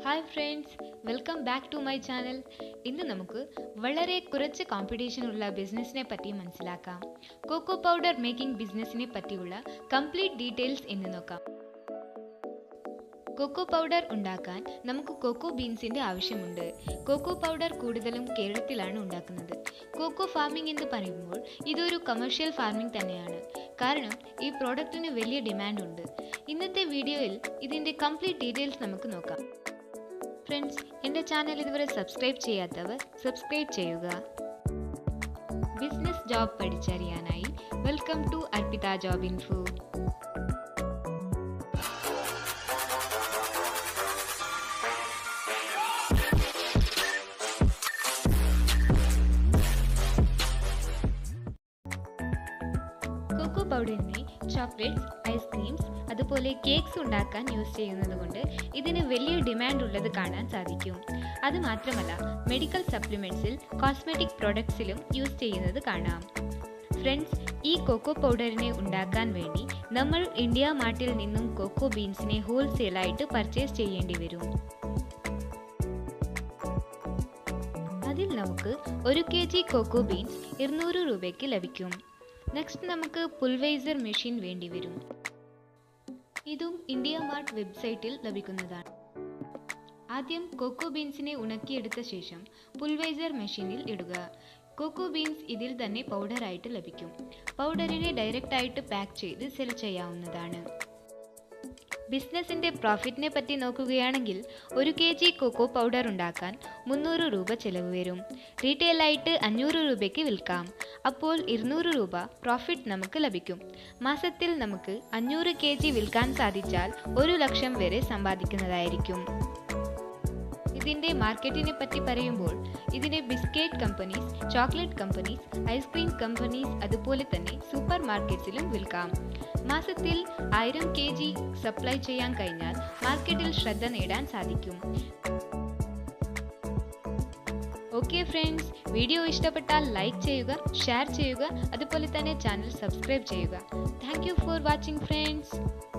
hi friends welcome back to my channel ഇന്ന് നമുക്ക് വളരെ കുറച്ച് കോമ്പറ്റീഷൻ ഉള്ള ബിസിനസ്സിനെ പറ്റി മനസ്സിലാക്കാം കോക്കോ പൗഡർ മേക്കിംഗ് ബിസിനസ്സിനെ പറ്റിയുള്ള കംപ്ലീറ്റ് ഡീറ്റെയിൽസ് എന്ന് നോക്കാം കൊക്കോ പൗഡർ ഉണ്ടാക്കാൻ നമുക്ക് കൊക്കോ ബീൻസിന്റെ ആവശ്യമുണ്ട് കൊക്കോ പൗഡർ കൂടുതലും കേരളത്തിലാണ് ഉണ്ടാക്കുന്നത് കൊക്കോ ഫാമിംഗ് എന്ന് പറയുമ്പോൾ ഇതൊരു കമേഴ്ഷ്യൽ ഫാർമിംഗ് തന്നെയാണ് കാരണം ഈ പ്രോഡക്റ്റിന് വലിയ ഡിമാൻഡ് ഉണ്ട് ഇന്നത്തെ വീഡിയോയിൽ ഇതിന്റെ കംപ്ലീറ്റ് ഡീറ്റെയിൽസ് നമുക്ക് നോക്കാം ഫ്രണ്ട്സ് എൻ്റെ ചാനൽ ഇതുവരെ സബ്സ്ക്രൈബ് ചെയ്യാത്തവർ സബ്സ്ക്രൈബ് ചെയ്യുക ബിസിനസ് ജോബ് പഠിച്ചറിയാനായി welcome to Arpitha job info cocoa പൗഡറിനെ ചോക്ലേറ്റ്സ് ഐസ്ക്രീംസ് അതുപോലെ കേക്ക്സ് ഉണ്ടാക്കാൻ യൂസ് ചെയ്യുന്നത് കൊണ്ട് ഇതിന് വലിയ ഡിമാൻഡ് ഉള്ളത് കാണാൻ സാധിക്കും അത് മാത്രമല്ല മെഡിക്കൽ സപ്ലിമെൻറ്റ്സിൽ കോസ്മെറ്റിക് പ്രോഡക്ട്സിലും യൂസ് ചെയ്യുന്നത് കാണാം ഫ്രണ്ട്സ് ഈ കൊക്കോ പൗഡറിനെ ഉണ്ടാക്കാൻ വേണ്ടി നമ്മൾ ഇന്ത്യ മാർട്ടിൽ നിന്നും കൊക്കോ ബീൻസിനെ ഹോൾസെയിലായിട്ട് പർച്ചേസ് ചെയ്യേണ്ടി വരും അതിൽ നമുക്ക് ഒരു കെ ജി കൊക്കോ ബീൻസ് ഇരുന്നൂറ് രൂപയ്ക്ക് ലഭിക്കും നെക്സ്റ്റ് നമുക്ക് പുൽവൈസർ മെഷീൻ വേണ്ടി വരും ഇതും ഇന്ത്യ മാർട്ട് വെബ്സൈറ്റിൽ ലഭിക്കുന്നതാണ് ആദ്യം കൊക്കോ ബീൻസിനെ ഉണക്കിയെടുത്ത ശേഷം പുൽവൈസർ മെഷീനിൽ ഇടുക കൊക്കോ ബീൻസ് ഇതിൽ തന്നെ പൗഡറായിട്ട് ലഭിക്കും പൗഡറിനെ ഡയറക്റ്റ് ആയിട്ട് പാക്ക് ചെയ്ത് സെൽ ചെയ്യാവുന്നതാണ് ബിസിനസിന്റെ പ്രോഫിറ്റിനെ പറ്റി നോക്കുകയാണെങ്കിൽ ഒരു കെ ജി കൊക്കോ പൗഡർ ഉണ്ടാക്കാൻ മുന്നൂറ് രൂപ ചിലവ് വരും റീറ്റെയിൽ ആയിട്ട് അഞ്ഞൂറ് രൂപയ്ക്ക് വിൽക്കാം അപ്പോൾ ഇരുന്നൂറ് രൂപ പ്രോഫിറ്റ് നമുക്ക് ലഭിക്കും മാസത്തിൽ നമുക്ക് അഞ്ഞൂറ് കെ ജി വിൽക്കാൻ സാധിച്ചാൽ ഒരു ലക്ഷം വരെ സമ്പാദിക്കുന്നതായിരിക്കും ഇതിൻ്റെ മാർക്കറ്റിനെ പറ്റി പറയുമ്പോൾ ഇതിനെ biscuit companies chocolate companies ice cream companies അതുപോലെ തന്നെ സൂപ്പർ മാർക്കറ്റ്സിലും വിൽക്കാം മാസത്തിൽ ആയിരം കെ ജി സപ്ലൈ ചെയ്യാൻ കഴിഞ്ഞാൽ മാർക്കറ്റിൽ ശ്രദ്ധ നേടാൻ സാധിക്കും ഓക്കെ ഫ്രണ്ട്സ് വീഡിയോ ഇഷ്ടപ്പെട്ടാൽ ലൈക്ക് ചെയ്യുക ഷെയർ ചെയ്യുക അതുപോലെ തന്നെ ചാനൽ സബ്സ്ക്രൈബ് ചെയ്യുക thank you for watching friends